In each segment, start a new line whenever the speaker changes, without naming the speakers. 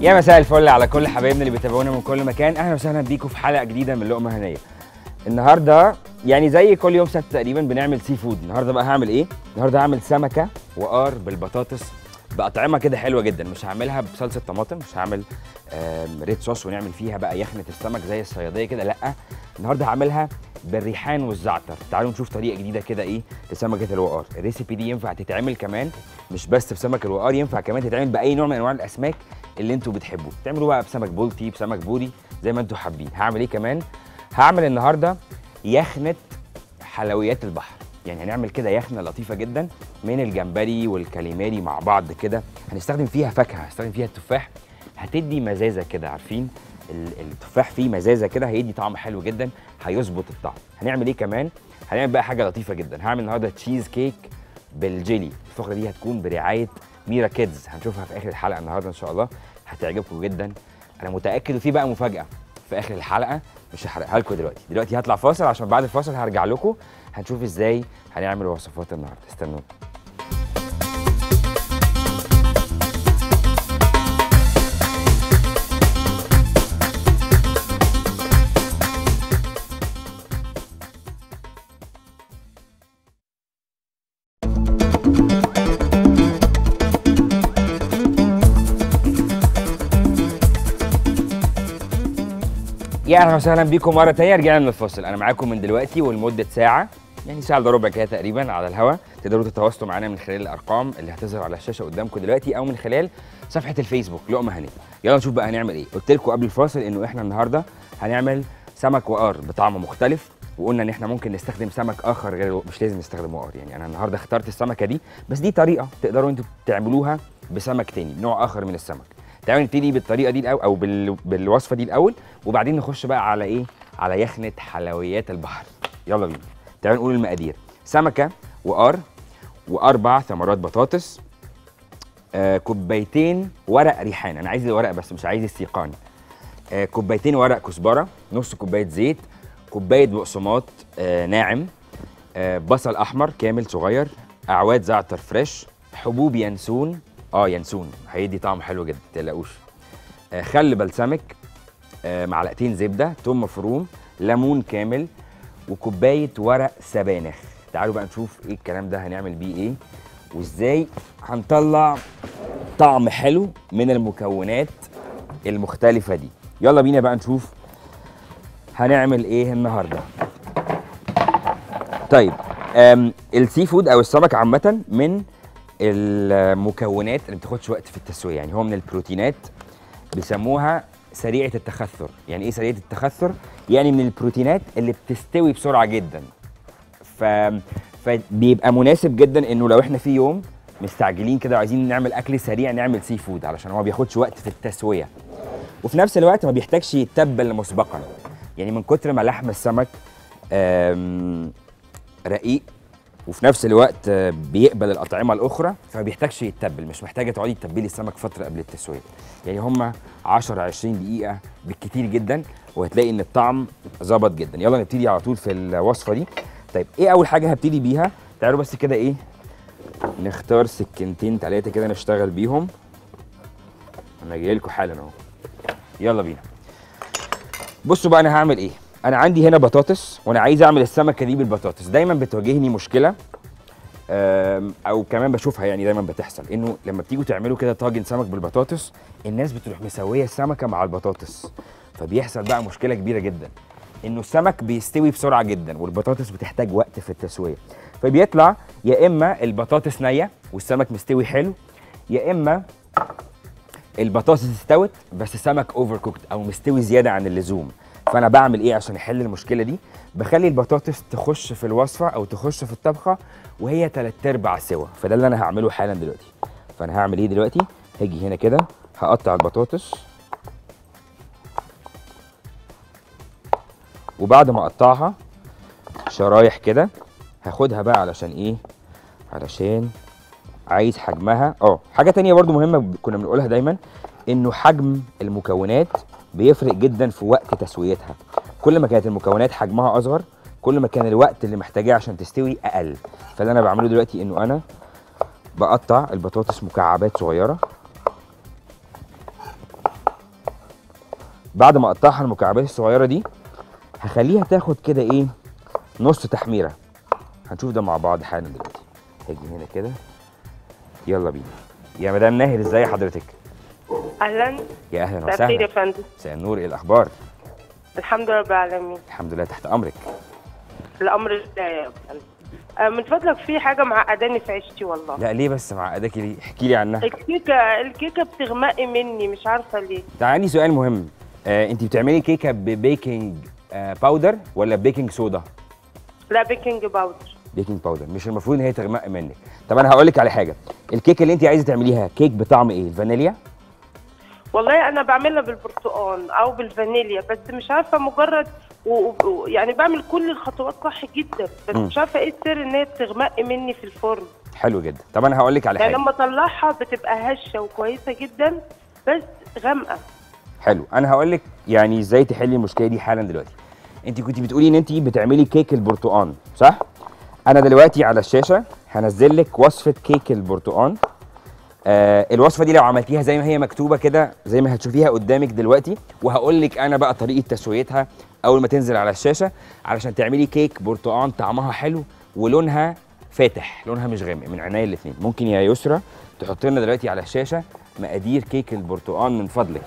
يا مساء الفل على كل حبايبنا اللي بيتابعونا من كل مكان اهلا وسهلا بيكم في حلقه جديده من لقمه هنيه النهارده يعني زي كل يوم سبت تقريبا بنعمل سي فود النهارده بقى هعمل ايه النهارده هعمل سمكه وقار بالبطاطس باطعمه كده حلوه جدا مش هعملها بصلصه طماطم مش هعمل آم، ريد صوص ونعمل فيها بقى يخنه السمك زي الصياديه كده لا النهارده هعملها بالريحان والزعتر تعالوا نشوف طريقه جديده كده ايه لسمكه الوقار الريسيبي دي ينفع تتعمل كمان مش بس بسمك الوقار ينفع كمان تتعمل باي نوع من انواع الاسماك اللي انتوا بتحبوه تعملوا بقى بسمك بولتي بسمك بوري زي ما انتوا حابين هعمل ايه كمان هعمل النهارده يخنه حلويات البحر يعني هنعمل كده يخنه لطيفه جدا من الجمبري والكاليماري مع بعض كده هنستخدم فيها فاكهه هنستخدم فيها التفاح هتدي مزازه كده عارفين ال- التفاح فيه مزازه كده هيدي طعم حلو جدا هيظبط الطعم هنعمل ايه كمان هنعمل بقى حاجه لطيفه جدا هعمل النهارده تشيز كيك بالجيلي الفقره دي هتكون برعايه ميرا كيدز هنشوفها في اخر الحلقه النهارده ان شاء الله هتعجبكم جدا انا متاكد وفي بقى مفاجاه في اخر الحلقه مش هحرقها لكم دلوقتي دلوقتي هطلع فاصل عشان بعد الفاصل هرجع لكم هنشوف ازاي هنعمل وصفات النهارده استنوا يا اهلا وسهلا بيكم مره تانية رجعنا من الفاصل انا معاكم من دلوقتي ولمده ساعه يعني ساعه الا ربع كده تقريبا على الهوا تقدروا تتواصلوا معانا من خلال الارقام اللي هتظهر على الشاشه قدامكم دلوقتي او من خلال صفحه الفيسبوك لقمه هنيه يلا نشوف بقى هنعمل ايه قلت لكم قبل الفاصل انه احنا النهارده هنعمل سمك وقار بطعم مختلف وقلنا ان احنا ممكن نستخدم سمك اخر غير مش لازم نستخدم وقار يعني انا النهارده اخترت السمكه دي بس دي طريقه تقدروا انتوا تعملوها بسمك تاني نوع اخر من السمك تعالوا نبتدي بالطريقه دي الاول او بال... بالوصفه دي الاول وبعدين نخش بقى على ايه على يخنه حلويات البحر يلا بينا تعالوا نقول المقادير سمكه وقار واربع ثمرات بطاطس آه كوبايتين ورق ريحان انا عايز الورق بس مش عايز السيقان آه كوبايتين ورق كزبره نص كوبايه زيت كوبايه بقسماط آه ناعم آه بصل احمر كامل صغير اعواد زعتر فريش حبوب ينسون اه ينسون هيدي طعم حلو جدا متقلقوش آه خل بلسمك آه معلقتين زبده توم مفروم ليمون كامل وكوبايه ورق سبانخ تعالوا بقى نشوف ايه الكلام ده هنعمل بيه ايه وازاي هنطلع طعم حلو من المكونات المختلفه دي يلا بينا بقى نشوف هنعمل ايه النهارده طيب أم السي فود او السمك عامه من المكونات اللي ما بتاخدش وقت في التسويه يعني هو من البروتينات بيسموها سريعه التخثر يعني ايه سريعه التخثر يعني من البروتينات اللي بتستوي بسرعه جدا ف... فبيبقى مناسب جدا انه لو احنا في يوم مستعجلين كده وعايزين نعمل اكل سريع نعمل سي فود علشان هو ما بياخدش وقت في التسويه وفي نفس الوقت ما بيحتاجش يتبل مسبقا يعني من كتر ما لحم السمك آم، رقيق وفي نفس الوقت آه، بيقبل الاطعمه الاخرى فما بيحتاجش يتبل مش محتاجه تقعدي تتبلي السمك فتره قبل التسويه يعني هم 10 20 دقيقه بالكتير جدا وهتلاقي ان الطعم ظبط جدا يلا نبتدي على طول في الوصفه دي طيب ايه اول حاجه هبتدي بيها تعالوا بس كده ايه نختار سكينتين ثلاثه كده نشتغل بيهم انا جاي لكم حالا اهو يلا بينا بصوا بقى انا هعمل ايه انا عندي هنا بطاطس وانا عايز اعمل السمكه دي بالبطاطس دايما بتواجهني مشكله أم، او كمان بشوفها يعني دايما بتحصل انه لما بتيجوا تعملوا كده طاجن سمك بالبطاطس الناس بتروح مسويه السمكه مع البطاطس فبيحصل بقى مشكله كبيره جدا انه السمك بيستوي بسرعه جدا والبطاطس بتحتاج وقت في التسويه فبيطلع يا اما البطاطس نيه والسمك مستوي حلو يا اما البطاطس استوت بس السمك اوفر كوكت او مستوي زياده عن اللزوم فانا بعمل ايه عشان احل المشكله دي بخلي البطاطس تخش في الوصفه او تخش في الطبخه وهي تلات ارباع سوا فده اللي انا هعمله حالا دلوقتي فانا هعمل ايه دلوقتي هاجي هنا كده هقطع البطاطس وبعد ما اقطعها شرايح كده هاخدها بقى علشان ايه علشان عايز حجمها اه حاجه تانية برضو مهمه كنا بنقولها دايما انه حجم المكونات بيفرق جدا في وقت تسويتها كل ما كانت المكونات حجمها اصغر كل ما كان الوقت اللي محتاجاه عشان تستوي اقل فاللي انا بعمله دلوقتي انه انا بقطع البطاطس مكعبات صغيره بعد ما اقطعها المكعبات الصغيره دي هخليها تاخد كده ايه نص تحميره هنشوف ده مع بعض حالا دلوقتي هاجي هنا كده يلا بينا يا مدام ناهر ازاي حضرتك
اهلا
يا اهلا
مساء الخير يا
وسهلا
فندم
مساء النور ايه الاخبار
الحمد لله رب العالمين
الحمد لله تحت امرك
الامر لله يا فندم آه، من فضلك في حاجه معقداني في عيشتي والله
لا ليه بس معقداكي ليه احكي لي عنها
الكيكه الكيكه بتغمقي مني مش عارفه ليه
ده عندي سؤال مهم آه انت بتعملي كيكه ببيكنج آه باودر ولا بيكنج صودا
لا بيكنج باودر
بيكنج باودر مش المفروض ان هي تغمق منك طب انا هقول لك على حاجه الكيكه اللي انت عايزه تعمليها كيك بطعم ايه الفانيليا
والله انا بعملها بالبرتقال او بالفانيليا بس مش عارفه مجرد و... و... يعني بعمل كل الخطوات صح جدا بس
مم.
مش عارفه ايه السر ان هي بتغمق مني في الفرن
حلو جدا طب انا هقول لك على
يعني
حاجه
لما اطلعها بتبقى هشه وكويسه جدا بس غامقه
حلو انا هقول لك يعني ازاي تحلي المشكله دي حالا دلوقتي انت كنت بتقولي ان انت بتعملي كيك البرتقال صح انا دلوقتي على الشاشه هنزل لك وصفه كيك البرتقال آه الوصفه دي لو عملتيها زي ما هي مكتوبه كده زي ما هتشوفيها قدامك دلوقتي وهقول لك انا بقى طريقه تسويتها اول ما تنزل على الشاشه علشان تعملي كيك برتقال طعمها حلو ولونها فاتح لونها مش غامق من عينيا الاثنين ممكن يا يسرا تحط لنا دلوقتي على الشاشه مقادير كيك البرتقال من فضلك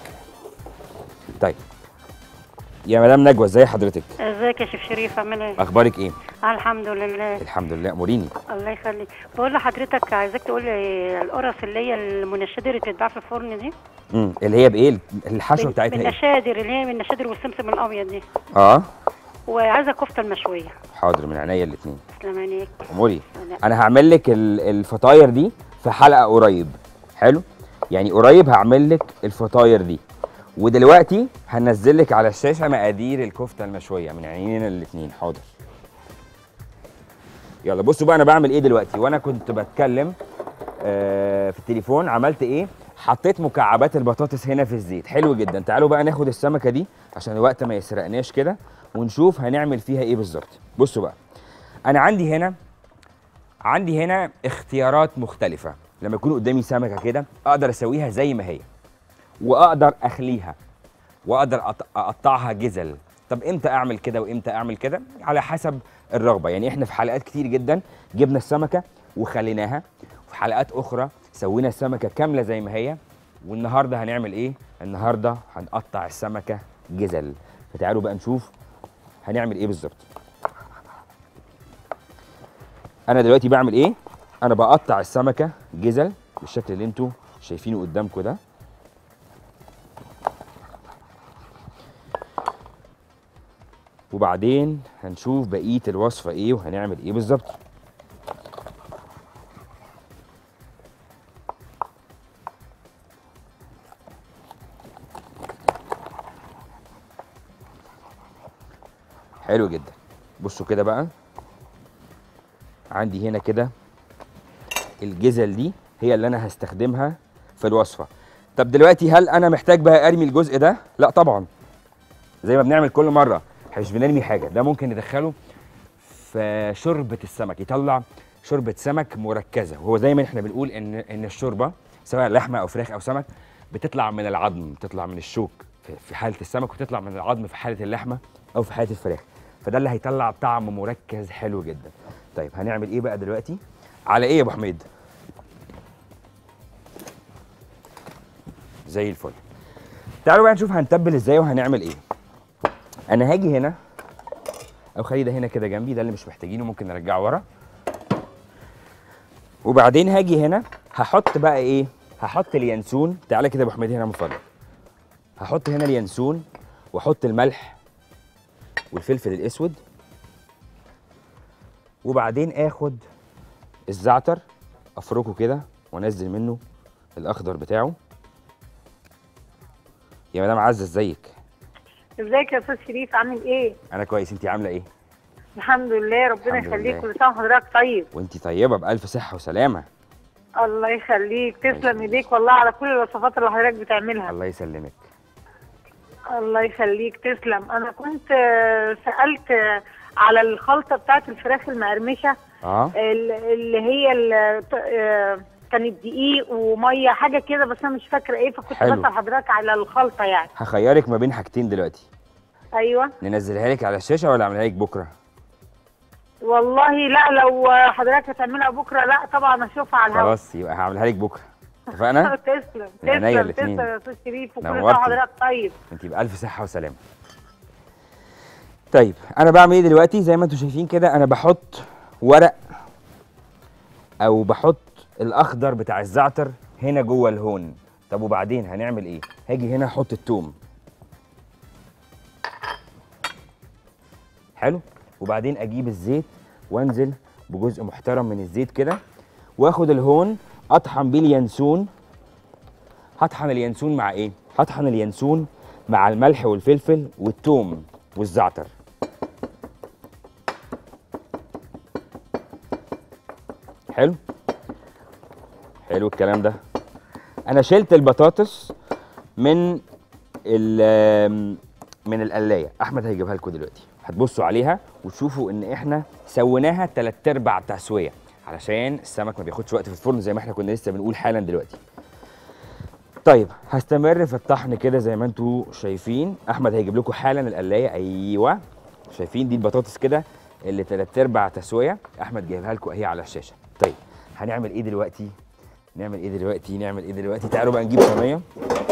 طيب يا مدام نجوى ازاي حضرتك
ازيك يا شيف شريف عامل ايه؟
اخبارك ايه
الحمد لله
الحمد لله اموريني
الله يخليك بقول لحضرتك عايزاك تقول لي القرص اللي هي المنشدر اللي بتتباع في الفرن دي
امم اللي هي بايه الحشوه بتاعتها ايه
بالنشادر اللي هي من النشادر والسمسم الابيض دي
اه
وعايزه كفته المشويه
حاضر من عينيا الاثنين
تسلم عينيك
اموري
لا.
انا هعمل لك ال- الفطاير دي في حلقه قريب حلو يعني قريب هعمل لك الفطاير دي ودلوقتي هنزل لك على الشاشه مقادير الكفته المشويه من عينينا الاثنين حاضر يلا بصوا بقى انا بعمل ايه دلوقتي وانا كنت بتكلم آه في التليفون عملت ايه حطيت مكعبات البطاطس هنا في الزيت حلو جدا تعالوا بقى ناخد السمكه دي عشان الوقت ما يسرقناش كده ونشوف هنعمل فيها ايه بالظبط بصوا بقى انا عندي هنا عندي هنا اختيارات مختلفة لما يكون قدامي سمكة كده أقدر أسويها زي ما هي وأقدر أخليها وأقدر أط- أقطعها جزل طب إمتى أعمل كده وإمتى أعمل كده على حسب الرغبة يعني إحنا في حلقات كتير جدا جبنا السمكة وخليناها وفي حلقات أخرى سوينا السمكة كاملة زي ما هي والنهاردة هنعمل إيه؟ النهاردة هنقطع السمكة جزل فتعالوا بقى نشوف هنعمل إيه بالظبط انا دلوقتي بعمل ايه انا بقطع السمكه جزل بالشكل اللي انتوا شايفينه قدامكم ده وبعدين هنشوف بقيه الوصفه ايه وهنعمل ايه بالظبط حلو جدا بصوا كده بقى عندي هنا كده الجزل دي هي اللي انا هستخدمها في الوصفه طب دلوقتي هل انا محتاج بقى ارمي الجزء ده لا طبعا زي ما بنعمل كل مره احنا مش بنرمي حاجه ده ممكن ندخله في شوربه السمك يطلع شوربه سمك مركزه وهو دايما احنا بنقول ان ان الشوربه سواء لحمه او فراخ او سمك بتطلع من العظم بتطلع من الشوك في- في حاله السمك وتطلع من العظم في حاله اللحمه او في حاله الفراخ فده اللي هيطلع طعم مركز حلو جدا طيب هنعمل ايه بقى دلوقتي على ايه يا ابو حميد زي الفل تعالوا بقى نشوف هنتبل ازاي وهنعمل ايه انا هاجي هنا او خلي ده هنا كده جنبي ده اللي مش محتاجينه ممكن نرجعه ورا وبعدين هاجي هنا هحط بقى ايه هحط اليانسون تعالى كده يا ابو حميد هنا من فضلك هحط هنا اليانسون واحط الملح والفلفل الاسود وبعدين اخد الزعتر افركه كده وانزل منه الاخضر بتاعه يا مدام عزه ازيك
ازيك يا استاذ شريف عامل ايه؟
انا كويس انت عامله ايه
الحمد لله ربنا
الحمد
يخليك
لله.
كل سنه وحضرتك طيب
وانت طيبه بالف صحه وسلامه
الله يخليك تسلم ايديك والله على كل الوصفات اللي حضرتك بتعملها
الله يسلمك
الله يخليك تسلم انا كنت آه، سالت آه، على الخلطه بتاعت الفراخ المقرمشه
اه
ال- اللي هي ال- ت- آه، كانت دقيق وميه حاجه كده بس انا مش فاكره ايه فكنت
حلو.
بسال حضرتك على الخلطه يعني
هخيرك ما بين حاجتين دلوقتي
ايوه
ننزلها لك على الشاشه ولا اعملها لك بكره
والله لا لو حضرتك هتعملها بكره لا طبعا اشوفها على الهواء
خلاص يبقى هعملها لك بكره اتفقنا
تسلم
من عينيا
تسلم
الاتنين.
تسلم يا استاذ شريف وكل سنه
نورتي.
وحضرتك طيب
انت بألف صحة وسلامة. طيب أنا بعمل إيه دلوقتي؟ زي ما أنتم شايفين كده أنا بحط ورق أو بحط الأخضر بتاع الزعتر هنا جوه الهون. طب وبعدين هنعمل إيه؟ هاجي هنا أحط التوم. حلو؟ وبعدين أجيب الزيت وأنزل بجزء محترم من الزيت كده وآخد الهون أطحن بيه اليانسون هطحن اليانسون مع ايه؟ هطحن اليانسون مع الملح والفلفل والثوم والزعتر. حلو؟ حلو الكلام ده. انا شلت البطاطس من ال من القلايه، احمد هيجيبها لكم دلوقتي. هتبصوا عليها وتشوفوا ان احنا سويناها تلات ارباع تسويه علشان السمك ما بياخدش وقت في الفرن زي ما احنا كنا لسه بنقول حالا دلوقتي. طيب هستمر في الطحن كده زي ما انتوا شايفين احمد هيجيب لكم حالا القلايه ايوه شايفين دي البطاطس كده اللي تلات ارباع تسويه احمد جايبها لكم اهي على الشاشه طيب هنعمل ايه دلوقتي نعمل ايه دلوقتي نعمل ايه دلوقتي تعالوا بقى نجيب صينيه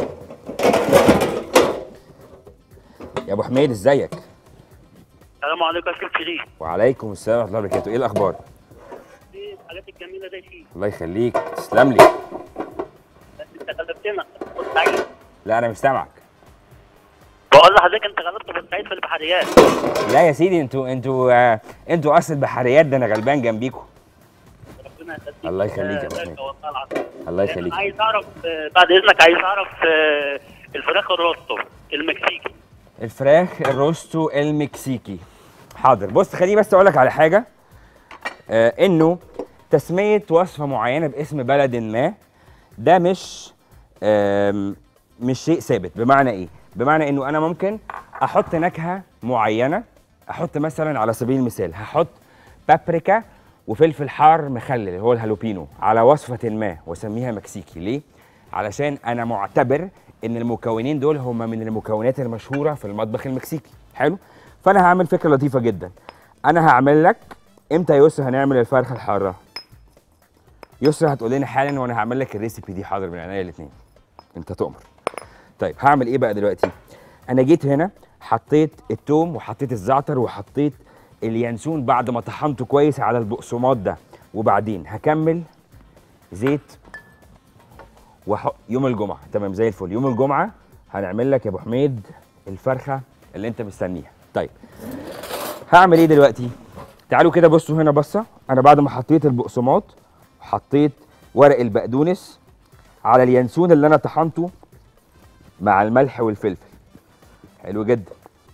يا ابو حميد ازيك
السلام عليكم يا شيخ شريف
وعليكم السلام ورحمه الله وبركاته ايه الاخبار
ايه الحاجات الجميله دي يا شيخ
الله يخليك تسلم لي
بس انت غلبتنا بورسعيد
لا انا مش سامعك
بقول لحضرتك انت غلبت بورسعيد في البحريات
لا يا سيدي انتوا انتوا آه، انتوا اصل البحريات ده انا غلبان جنبيكم
ربنا يخليك
الله يخليك يا أبو
آه،
حميد.
والله العظيم.
الله
انا
يخليك
عايز اعرف آه، بعد اذنك عايز اعرف آه، الفراخ الروستو المكسيكي
الفراخ الروستو المكسيكي حاضر بص خليني بس اقول لك على حاجه آه انه تسميه وصفه معينه باسم بلد ما ده مش آم، مش شيء ثابت بمعنى ايه بمعنى انه انا ممكن احط نكهه معينه احط مثلا على سبيل المثال هحط بابريكا وفلفل حار مخلل اللي هو الهالوبينو على وصفه ما واسميها مكسيكي ليه علشان انا معتبر ان المكونين دول هم من المكونات المشهوره في المطبخ المكسيكي حلو فانا هعمل فكره لطيفه جدا انا هعمل لك امتى يا يسرا هنعمل الفرخه الحاره يسرا هتقول لنا حالا وانا هعمل لك الريسيبي دي حاضر من عينيا الاثنين انت تؤمر طيب هعمل ايه بقى دلوقتي انا جيت هنا حطيت التوم وحطيت الزعتر وحطيت اليانسون بعد ما طحنته كويس على البقسماط ده وبعدين هكمل زيت وح... يوم الجمعه تمام زي الفل يوم الجمعه هنعمل لك يا ابو حميد الفرخه اللي انت مستنيها طيب هعمل ايه دلوقتي تعالوا كده بصوا هنا بصه انا بعد ما حطيت البقسماط حطيت ورق البقدونس على اليانسون اللي انا طحنته مع الملح والفلفل حلو جدا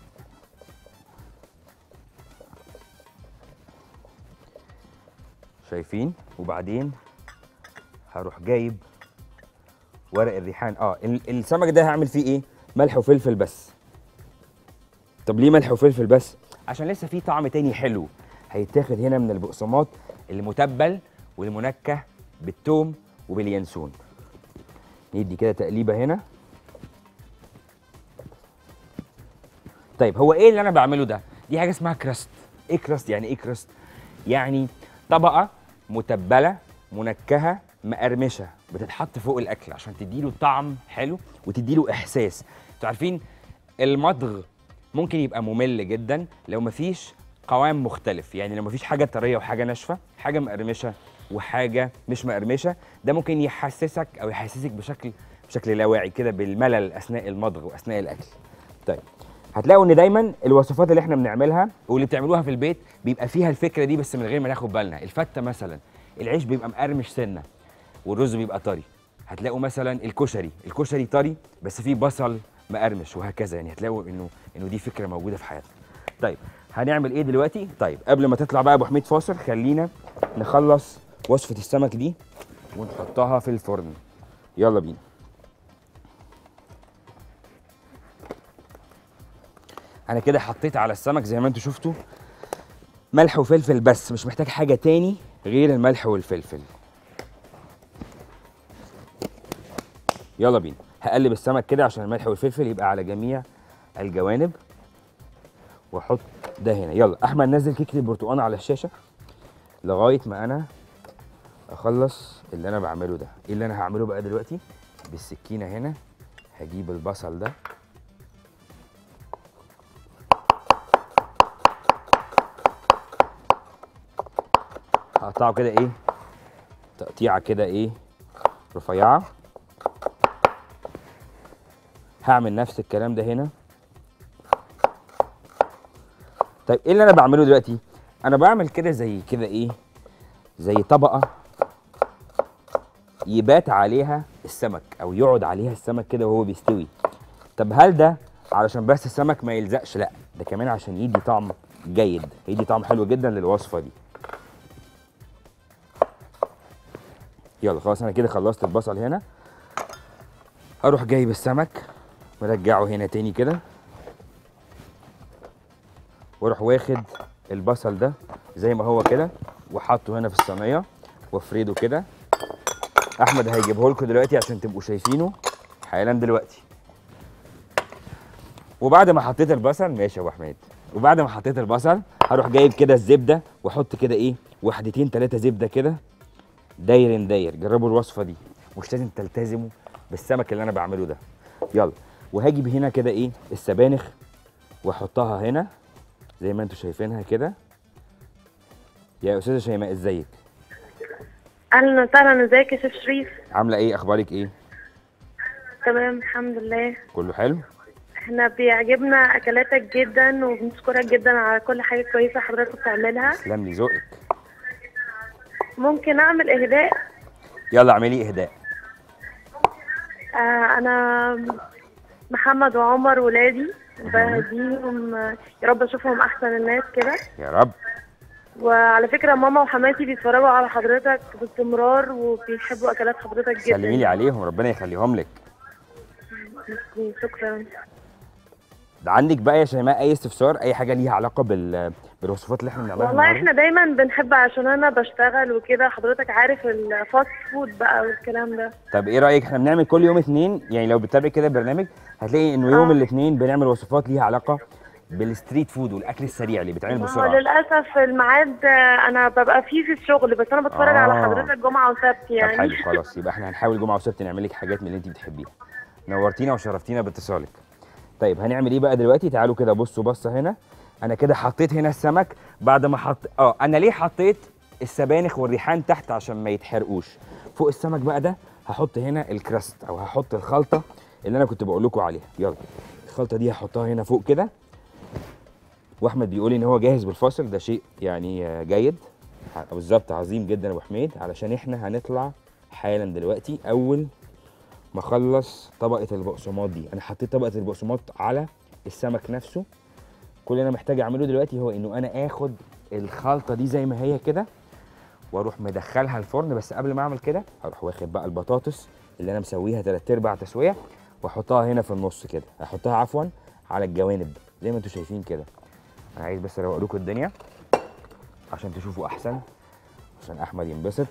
شايفين وبعدين هروح جايب ورق الريحان اه ال- السمك ده هعمل فيه ايه ملح وفلفل بس طب ليه ملح وفلفل بس عشان لسه في طعم تاني حلو هيتاخد هنا من البقسماط المتبل والمنكه بالثوم وباليانسون ندي كده تقليبه هنا طيب هو ايه اللي انا بعمله ده دي حاجه اسمها كراست ايه كراست يعني ايه كراست يعني طبقه متبله منكهه مقرمشه بتتحط فوق الاكل عشان تديله طعم حلو وتديله احساس انتوا عارفين المضغ ممكن يبقى ممل جدا لو مفيش قوام مختلف يعني لو مفيش حاجه طريه وحاجه ناشفه حاجه مقرمشه وحاجه مش مقرمشه ده ممكن يحسسك او يحسسك بشكل بشكل لا واعي كده بالملل اثناء المضغ واثناء الاكل طيب هتلاقوا ان دايما الوصفات اللي احنا بنعملها واللي بتعملوها في البيت بيبقى فيها الفكره دي بس من غير ما ناخد بالنا الفته مثلا العيش بيبقى مقرمش سنه والرز بيبقى طري هتلاقوا مثلا الكشري الكشري طري بس فيه بصل مقرمش وهكذا يعني هتلاقوا انه انه دي فكره موجوده في حياتنا طيب هنعمل ايه دلوقتي طيب قبل ما تطلع بقى يا ابو حميد فاصل خلينا نخلص وصفه السمك دي ونحطها في الفرن يلا بينا انا كده حطيت على السمك زي ما انتم شفتوا ملح وفلفل بس مش محتاج حاجه تاني غير الملح والفلفل يلا بينا هقلب السمك كده عشان الملح والفلفل يبقى على جميع الجوانب واحط ده هنا يلا احمد نزل كيكه البرتقال على الشاشه لغايه ما انا اخلص اللي انا بعمله ده ايه اللي انا هعمله بقى دلوقتي بالسكينه هنا هجيب البصل ده هقطعه كده ايه تقطيعه كده ايه رفيعه هعمل نفس الكلام ده هنا طيب ايه اللي انا بعمله دلوقتي انا بعمل كده زي كده ايه زي طبقه يبات عليها السمك او يقعد عليها السمك كده وهو بيستوي طب هل ده علشان بس السمك ما يلزقش لا ده كمان عشان يدي طعم جيد يدي طعم حلو جدا للوصفه دي يلا خلاص انا كده خلصت البصل هنا هروح جايب السمك مرجعه هنا تاني كده واروح واخد البصل ده زي ما هو كده وحاطه هنا في الصينيه وافرده كده احمد هيجيبه لكم دلوقتي عشان تبقوا شايفينه حالا دلوقتي وبعد ما حطيت البصل ماشي يا ابو حميد وبعد ما حطيت البصل هروح جايب كده الزبده واحط كده ايه وحدتين ثلاثه زبده كده داير داير جربوا الوصفه دي مش لازم تلتزموا بالسمك اللي انا بعمله ده يلا وهجيب هنا كده ايه السبانخ واحطها هنا زي ما انتم شايفينها كده يا استاذه شيماء ازيك
اهلا وسهلا ازيك يا شيف شريف
عامله ايه اخبارك ايه
تمام الحمد لله
كله حلو
احنا بيعجبنا اكلاتك جدا وبنشكرك جدا على كل حاجه كويسه حضرتك بتعملها
تسلم لي ذوقك
ممكن اعمل اهداء
يلا اعملي اهداء
آه انا محمد وعمر ولادي بهديهم آه، يا رب اشوفهم احسن الناس كده
يا رب
وعلى فكره ماما وحماتي بيتفرجوا على حضرتك باستمرار وبيحبوا اكلات حضرتك جدا
سلمي لي عليهم ربنا يخليهم لك
شكرا
ده عندك بقى يا شيماء اي استفسار اي حاجه ليها علاقه بال بالوصفات اللي احنا بنعملها
والله
النهاردة؟
احنا دايما بنحب عشان انا بشتغل وكده حضرتك عارف الفاست فود بقى والكلام ده
طب ايه رايك احنا بنعمل كل يوم اثنين يعني لو بتتابعي كده برنامج هتلاقي انه يوم
آه.
الاثنين بنعمل وصفات ليها علاقه بالستريت فود والاكل السريع اللي بيتعمل
ما هو
بسرعه
للاسف الميعاد آه، انا ببقى فيه في الشغل بس انا بتفرج
آه.
على حضرتك جمعه وسبت
طب
يعني
حلو خلاص يبقى احنا هنحاول جمعه وسبت نعمل لك حاجات من اللي انت بتحبيها نورتينا وشرفتينا باتصالك طيب هنعمل ايه بقى دلوقتي تعالوا كده بصوا بصه هنا انا كده حطيت هنا السمك بعد ما حط اه انا ليه حطيت السبانخ والريحان تحت عشان ما يتحرقوش فوق السمك بقى ده هحط هنا الكراست او هحط الخلطه اللي انا كنت بقول لكم عليها يلا الخلطه دي هحطها هنا فوق كده واحمد بيقول لي ان هو جاهز بالفاصل ده شيء يعني آه، جيد ع- بالظبط عظيم جدا يا ابو حميد علشان احنا هنطلع حالا دلوقتي اول ما اخلص طبقه البقسماط دي انا حطيت طبقه البقسماط على السمك نفسه كل اللي انا محتاج اعمله دلوقتي هو انه انا اخد الخلطه دي زي ما هي كده واروح مدخلها الفرن بس قبل ما اعمل كده هروح واخد بقى البطاطس اللي انا مسويها تلات ارباع تسويه واحطها هنا في النص كده احطها عفوا على الجوانب زي ما انتم شايفين كده انا عايز بس اروق لكم الدنيا عشان تشوفوا احسن عشان احمد ينبسط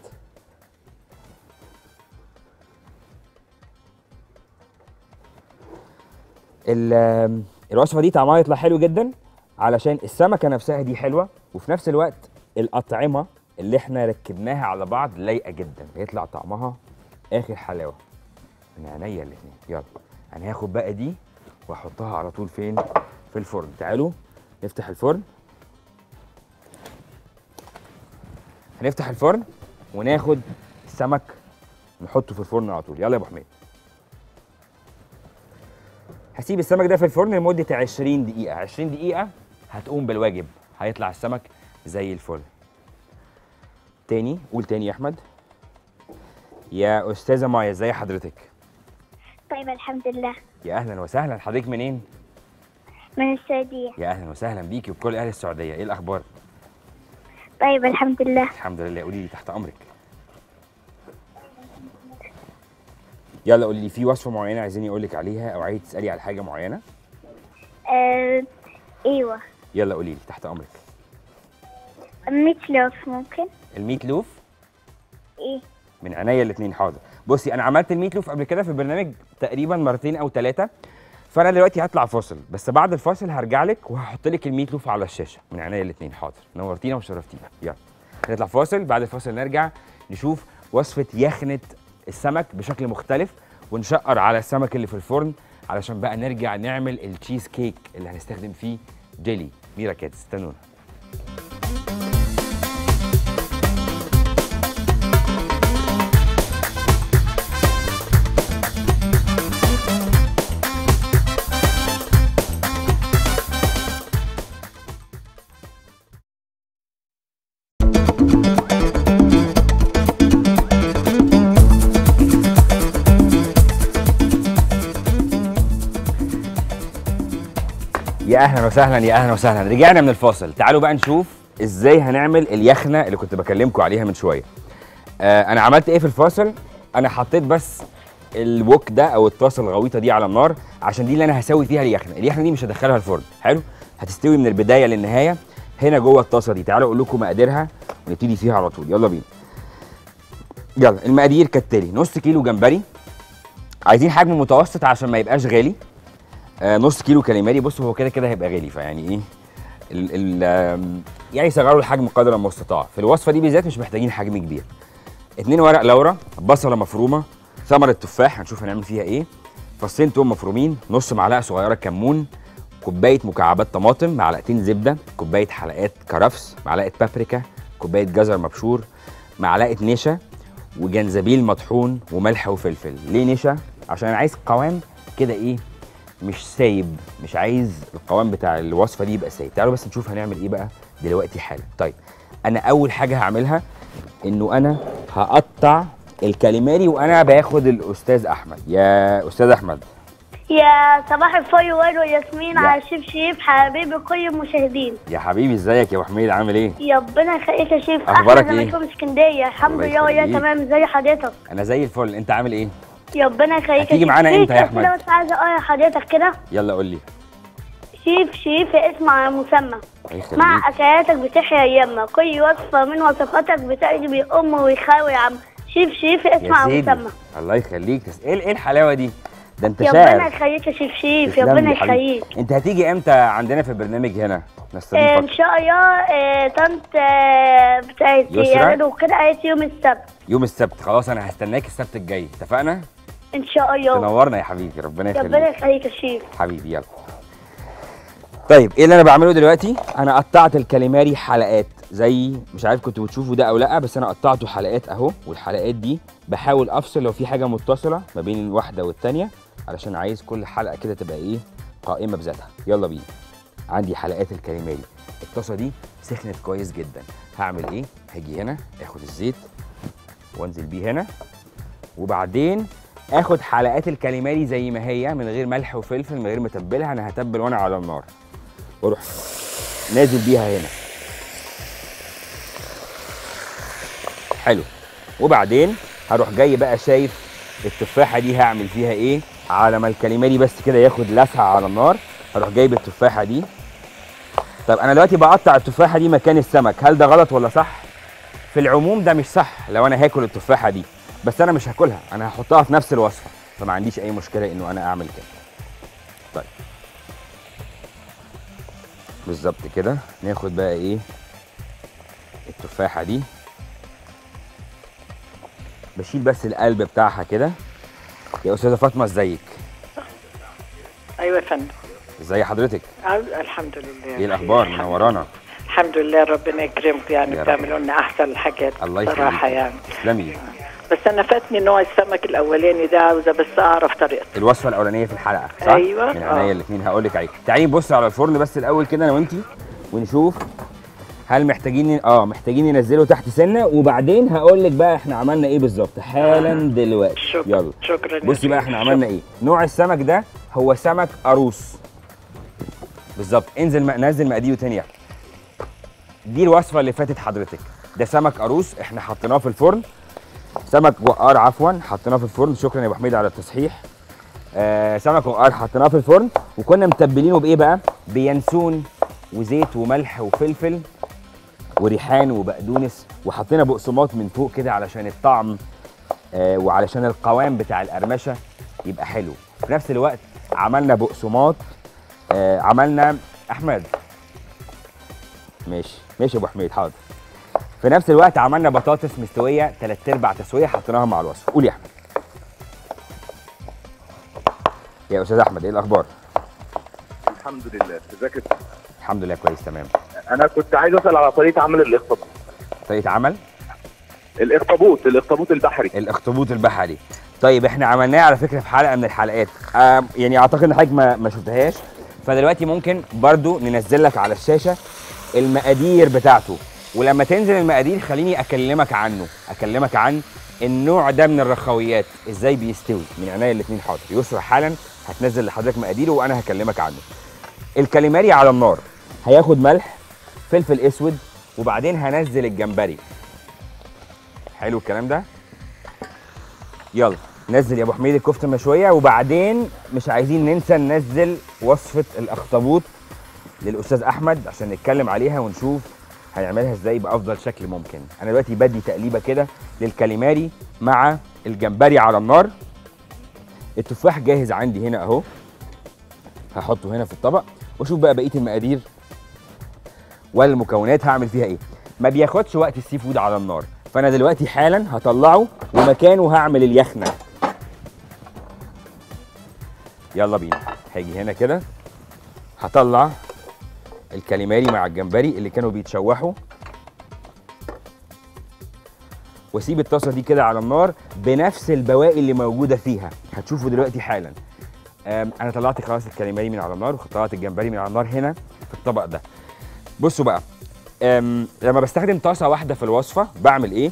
ال- الوصفه دي طعمها يطلع حلو جدا علشان السمكه نفسها دي حلوه وفي نفس الوقت الاطعمه اللي احنا ركبناها على بعض لايقه جدا يطلع طعمها اخر حلاوه من عينيا الاثنين يلا انا هاخد بقى دي واحطها على طول فين في الفرن تعالوا نفتح الفرن هنفتح الفرن وناخد السمك نحطه في الفرن على طول يلا يا ابو حميد هسيب السمك ده في الفرن لمدة 20 دقيقة 20 دقيقة هتقوم بالواجب هيطلع السمك زي الفل تاني قول تاني يا احمد يا استاذة مايا ازي حضرتك
طيب الحمد لله
يا اهلا وسهلا حضرتك منين
من السعودية
يا اهلا وسهلا بيكي وبكل اهل السعودية ايه الاخبار
طيب الحمد لله
الحمد لله قولي لي تحت امرك يلا قولي لي في وصفة معينة عايزيني اقول لك عليها او عايز تسألي على حاجة معينة
آه ايوه
يلا قولي لي تحت امرك
ميت لوف ممكن
الميت لوف
ايه
من عينيا الاثنين حاضر بصي انا عملت الميت لوف قبل كده في البرنامج تقريبا مرتين او ثلاثه فانا دلوقتي هطلع فاصل بس بعد الفاصل هرجع لك وهحط لك الميت لوف على الشاشه من عينيا الاثنين حاضر نورتينا وشرفتينا يلا نطلع فاصل بعد الفاصل نرجع نشوف وصفه يخنه السمك بشكل مختلف ونشقر على السمك اللي في الفرن علشان بقى نرجع نعمل التشيز كيك اللي هنستخدم فيه جيلي ميرا كات استنونا يا اهلا وسهلا يا اهلا وسهلا رجعنا من الفاصل تعالوا بقى نشوف ازاي هنعمل اليخنه اللي كنت بكلمكم عليها من شويه آه انا عملت ايه في الفاصل انا حطيت بس الوك ده او الطاسه الغويطه دي على النار عشان دي اللي انا هسوي فيها اليخنه اليخنه دي مش هدخلها الفرن حلو هتستوي من البدايه للنهايه هنا جوه الطاسه دي تعالوا اقول لكم مقاديرها ونبتدي فيها على طول يلا بينا يلا المقادير كالتالي نص كيلو جمبري عايزين حجم متوسط عشان ما يبقاش غالي آه نص كيلو كاليماري بصوا هو كده كده هيبقى غالي فيعني ايه ال ال آم، يعني صغروا الحجم قدر المستطاع في الوصفه دي بالذات مش محتاجين حجم كبير اتنين ورق لورا بصله مفرومه ثمره تفاح هنشوف هنعمل فيها ايه فصين توم مفرومين نص معلقه صغيره كمون كوبايه مكعبات طماطم معلقتين زبده كوبايه حلقات كرفس معلقه بابريكا كوبايه جزر مبشور معلقه نشا وجنزبيل مطحون وملح وفلفل ليه نشا عشان انا عايز قوام كده ايه مش سايب مش عايز القوام بتاع الوصفه دي يبقى سايب تعالوا بس نشوف هنعمل ايه بقى دلوقتي حالا طيب انا اول حاجه هعملها انه انا هقطع الكاليماري وانا باخد الاستاذ احمد يا استاذ احمد
يا صباح الفل وائل وياسمين
يا.
على شيف شيف حبيبي كل المشاهدين
يا حبيبي ازيك يا ابو حميد عامل ايه
يا ربنا يخليك يا شيف
أخبارك
أحمد
إيه؟
أنا من اسكندريه الحمد
الله
لله ويا
يخليك.
تمام زي حضرتك
انا زي الفل انت عامل ايه
يا ربنا يخليك
هتيجي
شيف.
معانا
شيف،
إمتى يا
بس
أحمد؟
أنا بس عايزه اقول لحضرتك كده
يلا قول لي
شيف شيف اسم على مسمى
الله يخليك
مع اكلاتك بتحيا ايامنا كل وصفه من وصفاتك بتعجب الام ويخاوي يا عم شيف شيف اسم
يا
على
سيدي
مسمى
الله يخليك تس- ايه ايه الحلاوه دي ده انت
يا ربنا
شاعر
يخليك يا شيف شيف يا
تسلم
ربنا
لي حبيبي.
يخليك
انت هتيجي امتى عندنا في البرنامج هنا
آه، ان
نستضيفك
شاء الله آه، طنط آه، بتاعت
يسرا؟
يارد وكده قالت يوم السبت
يوم السبت خلاص انا هستناك السبت الجاي اتفقنا
ان شاء الله
تنورنا يا حبيبي ربنا
يا ربنا
يخليك
يخليك يا شيف
حبيبي يلا طيب ايه اللي انا بعمله دلوقتي انا قطعت الكاليماري حلقات زي مش عارف كنتوا بتشوفوا ده او لا بس انا قطعته حلقات اهو والحلقات دي بحاول افصل لو في حاجه متصله ما بين الواحده والتانيه علشان عايز كل حلقه كده تبقى ايه قائمه بذاتها يلا بينا عندي حلقات الكاليماري الطاسه دي سخنت كويس جدا هعمل ايه هاجي هنا اخد الزيت وانزل بيه هنا وبعدين اخد حلقات الكاليماري زي ما هي من غير ملح وفلفل من غير ما اتبلها انا هتبل وانا على النار واروح نازل بيها هنا حلو وبعدين هروح جاي بقى شايف التفاحه دي هعمل فيها ايه على ما الكاليماري بس كده ياخد لسعه على النار هروح جايب التفاحه دي طب انا دلوقتي بقطع التفاحه دي مكان السمك هل ده غلط ولا صح في العموم ده مش صح لو انا هاكل التفاحه دي بس انا مش هاكلها انا هحطها في نفس الوصفه فما عنديش اي مشكله انه انا اعمل كده طيب بالظبط كده ناخد بقى ايه التفاحه دي بشيل بس القلب بتاعها كده يا استاذه فاطمه ازيك
ايوه يا فندم
ازي حضرتك
آه، الحمد لله
ايه الاخبار
الحمد-
منورانا
الحمد لله ربنا يكرمكم يعني
يا رب.
بتعملوا لنا احسن الحاجات
الله يخليك
صراحه يعني
تسلمي
بس انا فاتني نوع السمك الاولاني ده عاوزه بس اعرف طريقته
الوصفه الاولانيه في الحلقه صح
أيوة،
من
آه.
عينيا الاثنين هقول لك عليه تعالي نبص على الفرن بس الاول كده انا وانتي ونشوف هل محتاجين اه محتاجين ننزله تحت سنه وبعدين هقول لك بقى احنا عملنا ايه بالظبط حالا دلوقتي
شكرا
يلا
شكرا يا
بصي بقى
سيدي.
احنا عملنا ايه نوع السمك ده هو سمك قاروص بالظبط انزل م- نزل مقاديره تاني يا أحمد. دي الوصفه اللي فاتت حضرتك ده سمك قاروص احنا حطيناه في الفرن سمك وقار عفوا حطيناه في الفرن شكرا يا ابو حميد على التصحيح آه سمك وقار حطيناه في الفرن وكنا متبلينه بايه بقى بينسون وزيت وملح وفلفل وريحان وبقدونس وحطينا بقسماط من فوق كده علشان الطعم آه وعلشان القوام بتاع القرمشه يبقى حلو في نفس الوقت عملنا بقسماط آه عملنا احمد ماشي ماشي يا ابو حميد حاضر في نفس الوقت عملنا بطاطس مستويه ثلاث ارباع تسويه حطيناها مع الوصفه قول يا احمد يا استاذ احمد ايه الاخبار
الحمد لله ازيك يا أستاذ؟
الحمد لله كويس تمام
انا كنت عايز اسال على طريقه عمل الاخطبوط
طريقه عمل
الاخطبوط الاخطبوط البحري
الاخطبوط البحري طيب احنا عملناه على فكره في حلقه من الحلقات آه يعني اعتقد ان حضرتك ما, ما شفتهاش فدلوقتي ممكن برضو ننزل لك على الشاشه المقادير بتاعته ولما تنزل المقادير خليني اكلمك عنه اكلمك عن النوع ده من الرخويات ازاي بيستوي من عينيا الاثنين حاضر يسرى حالا هتنزل لحضرتك مقاديره وانا هكلمك عنه الكاليماري على النار هياخد ملح فلفل اسود وبعدين هنزل الجمبري حلو الكلام ده يلا نزل يا ابو حميد الكفته المشويه وبعدين مش عايزين ننسى ننزل وصفه الاخطبوط للاستاذ احمد عشان نتكلم عليها ونشوف هنعملها ازاي بافضل شكل ممكن انا دلوقتي بدي تقليبه كده للكاليماري مع الجمبري على النار التفاح جاهز عندي هنا اهو هحطه هنا في الطبق واشوف بقى بقيه المقادير والمكونات هعمل فيها ايه ما بياخدش وقت السي فود على النار فانا دلوقتي حالا هطلعه ومكانه هعمل اليخنه يلا بينا هاجي هنا كده هطلع الكاليماري مع الجمبري اللي كانوا بيتشوحوا واسيب الطاسه دي كده على النار بنفس البواقي اللي موجوده فيها هتشوفوا دلوقتي حالا أم، انا طلعت خلاص الكاليماري من على النار وطلعت الجمبري من على النار هنا في الطبق ده بصوا بقى أم، لما بستخدم طاسه واحده في الوصفه بعمل ايه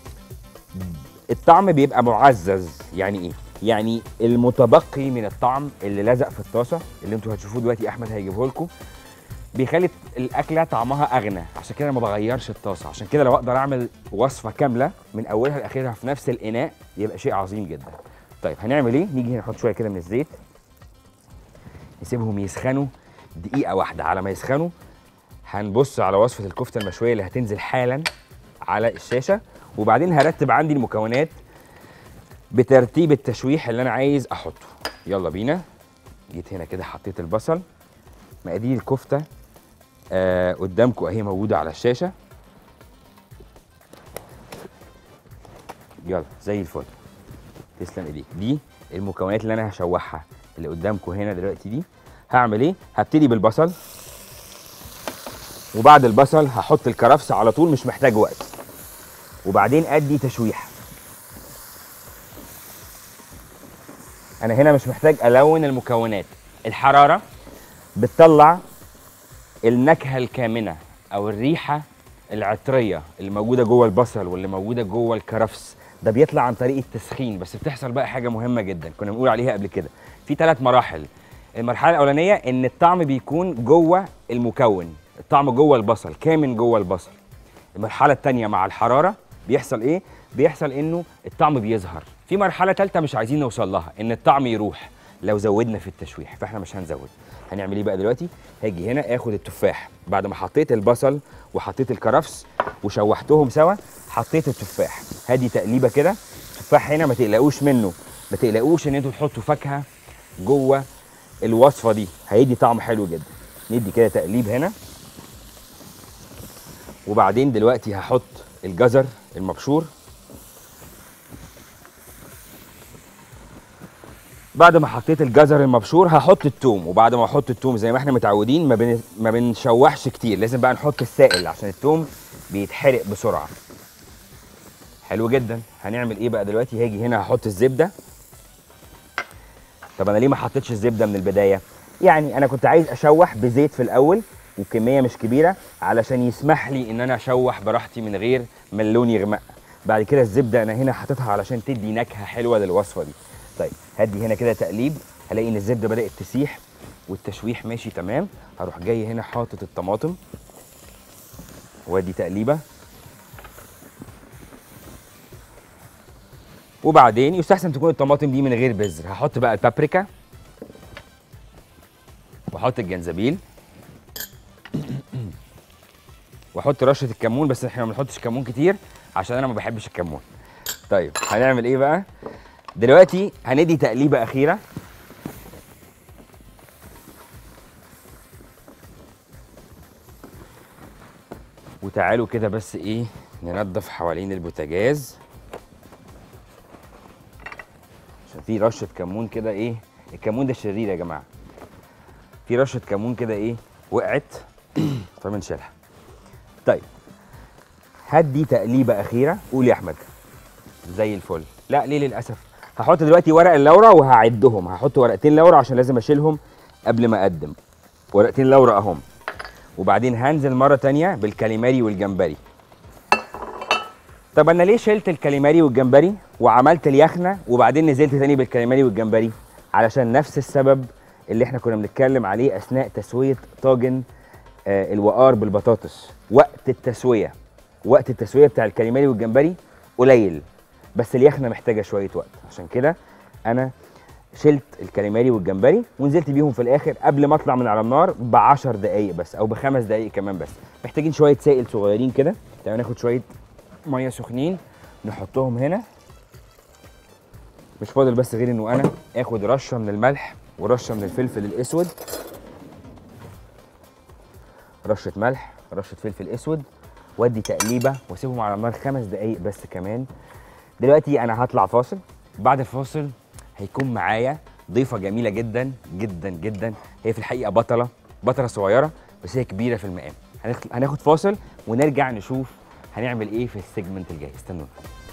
الطعم بيبقى معزز يعني ايه يعني المتبقي من الطعم اللي لزق في الطاسه اللي انتوا هتشوفوه دلوقتي احمد هيجيبه لكم بيخلي الاكله طعمها اغنى عشان كده ما بغيرش الطاسه عشان كده لو اقدر اعمل وصفه كامله من اولها لاخرها في نفس الاناء يبقى شيء عظيم جدا طيب هنعمل ايه نيجي هنا نحط شويه كده من الزيت نسيبهم يسخنوا دقيقه واحده على ما يسخنوا هنبص على وصفه الكفته المشويه اللي هتنزل حالا على الشاشه وبعدين هرتب عندي المكونات بترتيب التشويح اللي انا عايز احطه يلا بينا جيت هنا كده حطيت البصل مقادير الكفته آه قدامكم اهي موجوده على الشاشه يلا زي الفل تسلم ايديك دي المكونات اللي انا هشوحها اللي قدامكم هنا دلوقتي دي هعمل ايه هبتدي بالبصل وبعد البصل هحط الكرفس على طول مش محتاج وقت وبعدين ادي تشويح انا هنا مش محتاج الون المكونات الحراره بتطلع النكهه الكامنه او الريحه العطريه اللي موجوده جوه البصل واللي موجوده جوه الكرفس ده بيطلع عن طريق التسخين بس بتحصل بقى حاجه مهمه جدا كنا بنقول عليها قبل كده في ثلاث مراحل المرحله الاولانيه ان الطعم بيكون جوه المكون الطعم جوه البصل كامن جوه البصل المرحله الثانيه مع الحراره بيحصل ايه بيحصل انه الطعم بيظهر في مرحله ثالثه مش عايزين نوصل لها ان الطعم يروح لو زودنا في التشويح فاحنا مش هنزود هنعمل ايه بقى دلوقتي هاجي هنا اخد التفاح بعد ما حطيت البصل وحطيت الكرفس وشوحتهم سوا حطيت التفاح هادي تقليبه كده التفاح هنا ما تقلقوش منه ما تقلقوش ان انتوا تحطوا فاكهه جوه الوصفه دي هيدي طعم حلو جدا ندي كده تقليب هنا وبعدين دلوقتي هحط الجزر المبشور بعد ما حطيت الجزر المبشور هحط التوم وبعد ما احط التوم زي ما احنا متعودين ما, بن... ما بنشوحش كتير لازم بقى نحط السائل عشان التوم بيتحرق بسرعه حلو جدا هنعمل ايه بقى دلوقتي هاجي هنا هحط الزبده طب انا ليه ما حطيتش الزبده من البدايه يعني انا كنت عايز اشوح بزيت في الاول وكميه مش كبيره علشان يسمح لي ان انا اشوح براحتي من غير ما اللون يغمق بعد كده الزبده انا هنا حاططها علشان تدي نكهه حلوه للوصفه دي طيب هدي هنا كده تقليب هلاقي ان الزبده بدات تسيح والتشويح ماشي تمام هروح جاي هنا حاطط الطماطم وادي تقليبه وبعدين يستحسن تكون الطماطم دي من غير بذر هحط بقى البابريكا واحط الجنزبيل واحط رشه الكمون بس احنا ما بنحطش كمون كتير عشان انا ما بحبش الكمون طيب هنعمل ايه بقى دلوقتي هندي تقليبه اخيره وتعالوا كده بس ايه ننضف حوالين البوتاجاز عشان في رشه كمون كده ايه الكمون ده شرير يا جماعه في رشه كمون كده ايه وقعت فبنشيلها طيب هدي تقليبه اخيره قول يا احمد زي الفل لا ليه للاسف هحط دلوقتي ورق اللورا وهعدهم هحط ورقتين لورا عشان لازم اشيلهم قبل ما اقدم ورقتين لورا اهم وبعدين هنزل مره تانية بالكاليماري والجمبري طب انا ليه شلت الكاليماري والجمبري وعملت اليخنه وبعدين نزلت تاني بالكاليماري والجمبري علشان نفس السبب اللي احنا كنا بنتكلم عليه اثناء تسويه طاجن آه الوقار بالبطاطس وقت التسويه وقت التسويه بتاع الكاليماري والجمبري قليل بس اليخنه محتاجه شويه وقت عشان كده انا شلت الكاليماري والجمبري ونزلت بيهم في الاخر قبل ما اطلع من على النار ب 10 دقائق بس او بخمس دقائق كمان بس محتاجين شويه سائل صغيرين كده تعالوا ناخد شويه ميه سخنين نحطهم هنا مش فاضل بس غير انه انا اخد رشه من الملح ورشه من الفلفل الاسود رشه ملح رشه فلفل اسود وادي تقليبه واسيبهم على النار خمس دقائق بس كمان دلوقتي انا هطلع فاصل بعد الفاصل هيكون معايا ضيفه جميله جدا جدا جدا هي في الحقيقه بطله بطله صغيره بس هي كبيره في المقام هنخ- هناخد فاصل ونرجع نشوف هنعمل ايه في السيجمنت الجاي استنونا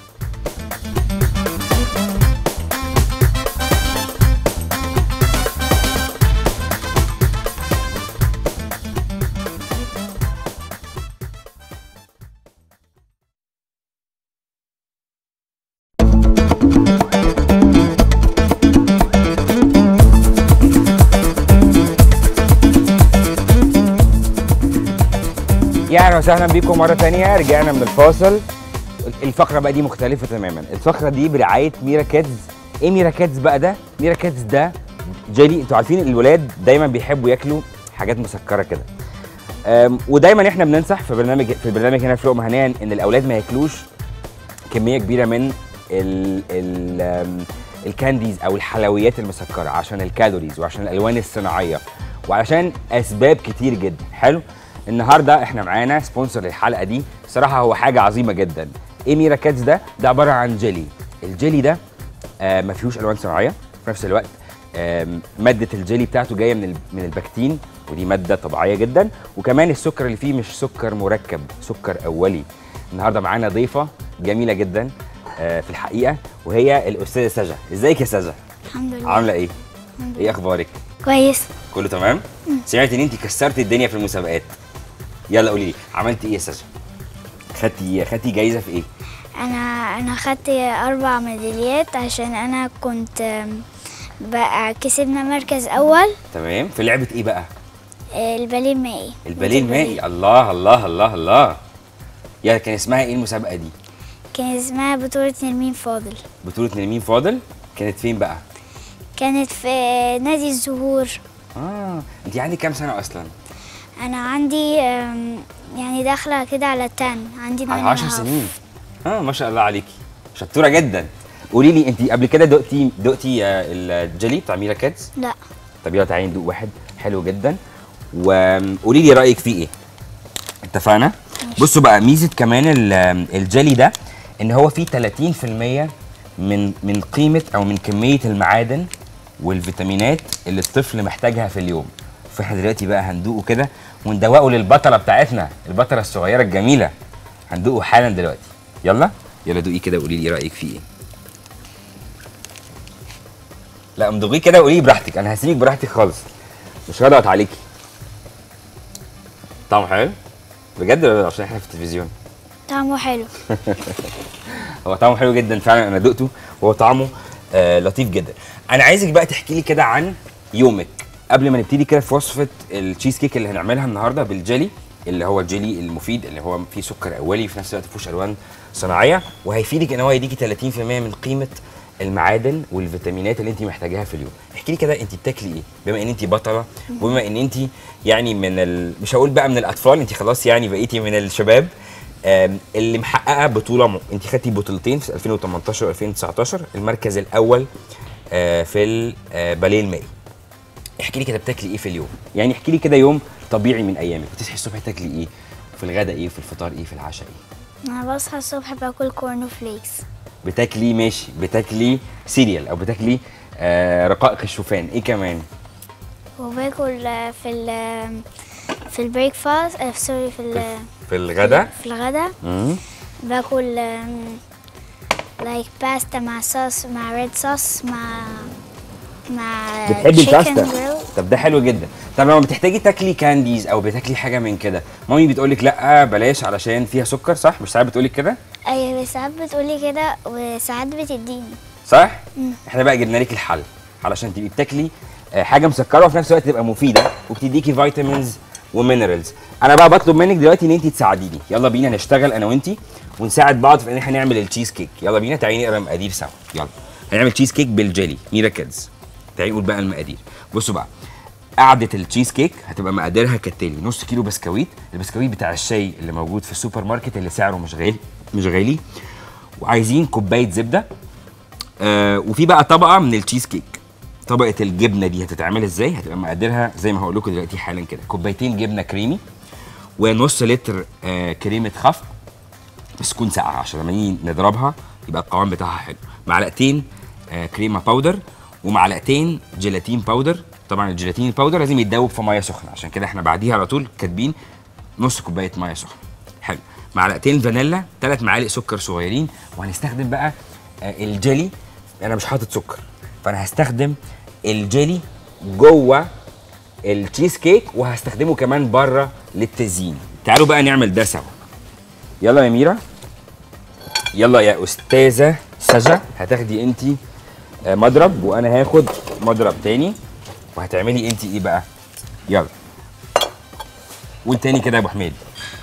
يا اهلا وسهلا بيكم مره تانية رجعنا من الفاصل الفقره بقى دي مختلفه تماما الفقره دي برعايه ميرا كيدز ايه ميرا كيدز بقى ده ميرا كيدز ده جيلي انتوا عارفين الولاد دايما بيحبوا ياكلوا حاجات مسكره كده أم، ودايما احنا بننصح في برنامج في البرنامج هنا في لقمه هنيا ان الاولاد ما ياكلوش كميه كبيره من ال ال أم، الكانديز او الحلويات المسكره عشان الكالوريز وعشان الالوان الصناعيه وعشان اسباب كتير جدا حلو النهارده احنا معانا سبونسر للحلقه دي صراحه هو حاجه عظيمه جدا ايه ميرا كاتس ده ده عباره عن جيلي الجيلي ده آه ما فيهوش الوان صناعيه في نفس الوقت آم، ماده الجيلي بتاعته جايه من ال- من البكتين ودي ماده طبيعيه جدا وكمان السكر اللي فيه مش سكر مركب سكر اولي النهارده معانا ضيفه جميله جدا آه، في الحقيقه وهي الاستاذه سجا ازيك يا سجا
الحمد لله
عامله ايه ايه اخبارك
كويس
كله تمام سمعت ان انت كسرتي الدنيا في المسابقات يلا قولي لي عملتي ايه يا سجا خدتي خدتي جايزه في ايه
انا انا خدت اربع ميداليات عشان انا كنت آم، بقى كسبنا مركز اول
تمام في لعبه ايه بقى
آه، الباليه المائي
الباليه المائي الله الله الله الله يا كان اسمها ايه المسابقه دي
كان اسمها بطولة نرمين فاضل
بطوله نرمين فاضل كانت فين بقى
كانت في نادي الزهور
اه انت عندك كام سنه اصلا
انا عندي آم، يعني داخلة كده على التان عندي
على
nine and
10
a half.
سنين اه ما شاء الله عليكي شطوره جدا قولي لي انت قبل كده دقتي دقتي آه، الجيلي بتاع ميرا كيدز
لا
طب يلا تعالي ندوق واحد حلو جدا وقولي لي رايك فيه ايه اتفقنا بصوا بقى ميزه كمان ال- الجيلي ده ان هو فيه 30% من من قيمه او من كميه المعادن والفيتامينات اللي الطفل محتاجها في اليوم فاحنا دلوقتي بقى هندوقه كده وندوقه للبطله بتاعتنا البطله الصغيره الجميله هندوقه حالا دلوقتي يلا يلا دوقي كده وقولي لي رايك فيه ايه لا امضغيه كده وقولي لي براحتك انا هسيبك براحتك خالص مش هضغط عليكي طعمه حلو بجد ولا عشان احنا في التلفزيون
طعمه حلو
هو طعمه حلو جدا فعلا انا دقته وهو طعمه آه لطيف جدا انا عايزك بقى تحكي لي كده عن يومك قبل ما نبتدي كده في وصفه التشيز كيك اللي هنعملها النهارده بالجيلي اللي هو الجيلي المفيد اللي هو فيه سكر اولي في نفس الوقت فيهوش الوان صناعيه وهيفيدك ان هو يديكي 30% من قيمه المعادن والفيتامينات اللي انت محتاجاها في اليوم احكي لي كده انت بتاكلي ايه بما ان انت بطله وبما ان انت يعني من ال... مش هقول بقى من الاطفال انت خلاص يعني بقيتي من الشباب آم، اللي محققه بطوله م... انت خدتي بطولتين في 2018 و2019 المركز الاول آه، في الباليه المائي احكي لي كده بتاكلي ايه في اليوم يعني احكي لي كده يوم طبيعي من ايامك بتصحي الصبح تاكلي ايه في الغداء ايه في الفطار ايه في العشاء ايه
انا بصحى الصبح باكل كورن فليكس
بتاكلي ماشي بتاكلي سيريال او بتاكلي آه رقائق الشوفان ايه كمان
وباكل آه، في ال في البريك فاست آه، سوري في ال
في الغداء
في الغداء
مم.
باكل لايك باستا مع صوص مع ريد صوص مع مع
بتحبي
chicken
الباستا
grill.
طب ده حلو جدا طب لما بتحتاجي تاكلي كانديز او بتاكلي حاجه من كده مامي بتقولك لا بلاش علشان فيها سكر صح مش ساعات بتقولك كده
ايوه ساعات بتقولي كده وساعات بتديني
صح احنا بقى جبنا لك الحل علشان تبقي بتاكلي آه، حاجه مسكره وفي نفس الوقت تبقى مفيده وبتديكي فيتامينز ومينرالز انا بقى بطلب منك دلوقتي ان انت تساعديني يلا بينا نشتغل انا وانت ونساعد بعض في ان احنا نعمل التشيز كيك يلا بينا تعالي نقرا المقادير سوا يلا هنعمل تشيز كيك بالجيلي ميرا كيدز تعالي نقول بقى المقادير بصوا بقى قعدة التشيز كيك هتبقى مقاديرها كالتالي نص كيلو بسكويت البسكويت بتاع الشاي اللي موجود في السوبر ماركت اللي سعره مش غالي مش غالي وعايزين كوبايه زبده آه وفي بقى طبقه من التشيز كيك طبقه الجبنه دي هتتعمل ازاي هتبقى مقاديرها زي ما هقول لكم دلوقتي حالا كده كوبايتين جبنه كريمي ونص لتر آه كريمه خفق بس تكون ساقعه عشان لما نيجي نضربها يبقى القوام بتاعها حلو معلقتين آه كريمه باودر ومعلقتين جيلاتين باودر طبعا الجيلاتين الباودر لازم يتدوب في ميه سخنه عشان كده احنا بعديها على طول كاتبين نص كوبايه ميه سخنه حلو معلقتين فانيلا ثلاث معالق سكر صغيرين وهنستخدم بقى آه، الجيلي انا مش حاطط سكر فانا هستخدم الجيلي جوه التشيز كيك وهستخدمه كمان بره للتزيين تعالوا بقى نعمل ده سوا يلا يا ميرا يلا يا استاذه سجا هتاخدي انت مضرب وانا هاخد مضرب تاني وهتعملي انت ايه بقى يلا قول تاني كده يا ابو حميد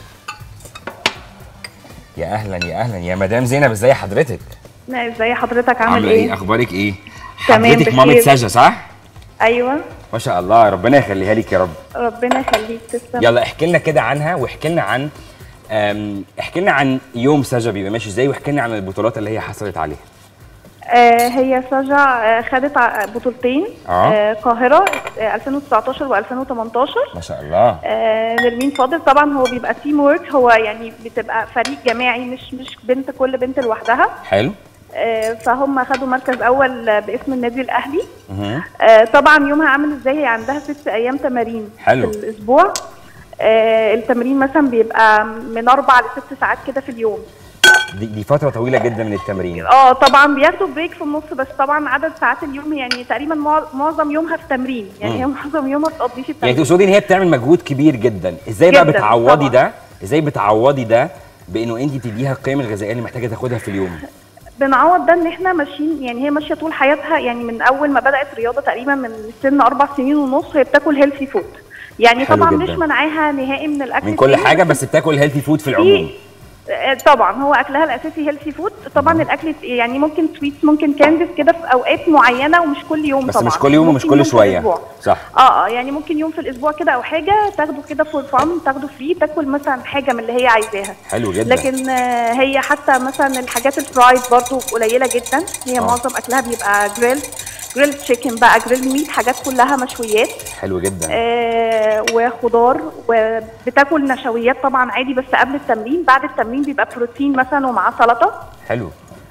يا اهلا يا اهلا يا مدام زينب ازاي حضرتك
لا ازاي حضرتك عامل
عامله
ايه؟
ايه اخبارك ايه
تمام،
حضرتك مامة
بخير.
سجا صح
ايوه
ما شاء الله ربنا يخليها لك يا رب
ربنا يخليك تسلم
يلا احكي لنا كده عنها واحكي لنا عن أم، احكي لنا عن يوم سجا بيبقى ماشي ازاي واحكي لنا عن البطولات اللي هي حصلت عليها
آه هي سجا آه خدت ع- بطولتين
آه.
آه قاهرة آه 2019 و2018
ما شاء الله
آه نرمين فاضل طبعا هو بيبقى تيم ورك هو يعني بتبقى فريق جماعي مش مش بنت كل بنت لوحدها
حلو
آه فهم خدوا مركز اول آه، باسم النادي الاهلي
مهم.
آه طبعا يومها عامل ازاي هي عندها ست ايام تمارين
حلو.
في الاسبوع آه التمرين مثلا بيبقى من اربع لست ساعات كده في اليوم
دي, دي فتره طويله جدا من التمرين
اه طبعا بياخدوا بريك في النص بس طبعا عدد ساعات اليوم يعني تقريبا مع- معظم يومها في تمرين يعني هي معظم يومها بتقضيه في
يعني
التمرين
تقصدي ان هي بتعمل مجهود كبير جدا ازاي بقى
جداً،
بتعوضي
طبعاً.
ده ازاي بتعوضي ده بانه انت تديها القيم الغذائيه اللي محتاجه تاخدها في اليوم
بنعوض ده ان احنا ماشيين يعني هي ماشيه طول حياتها يعني من اول ما بدات رياضه تقريبا من سن اربع سنين ونص هي بتاكل هيلثي فود يعني
حلو
طبعا
جداً.
مش منعاها نهائي من الاكل
من كل
التاني،
حاجه
بس
بس بتاكل هيلثي فود في العموم
آه، طبعا هو اكلها الاساسي هيلثي فود طبعا الاكل يعني ممكن سويتس ممكن كانديز كده في اوقات معينه ومش كل يوم
بس
طبعا
مش كل يوم ومش
ممكن
كل
في
شويه
الأسبوع.
صح
اه اه يعني ممكن يوم في الاسبوع كده او حاجه تاخده كده فور فان تاخده فري تاكل مثلا حاجه من اللي هي عايزاها
حلو جدا
لكن آه، هي حتى مثلا الحاجات الفرايد برضو قليله جدا هي
آه.
معظم اكلها بيبقى جريل جريل تشيكن بقى جريل ميت حاجات كلها مشويات
حلو جدا
آه وخضار وبتاكل نشويات طبعا عادي بس قبل التمرين بعد التمرين بيبقى بروتين مثلا ومعاه سلطه
حلو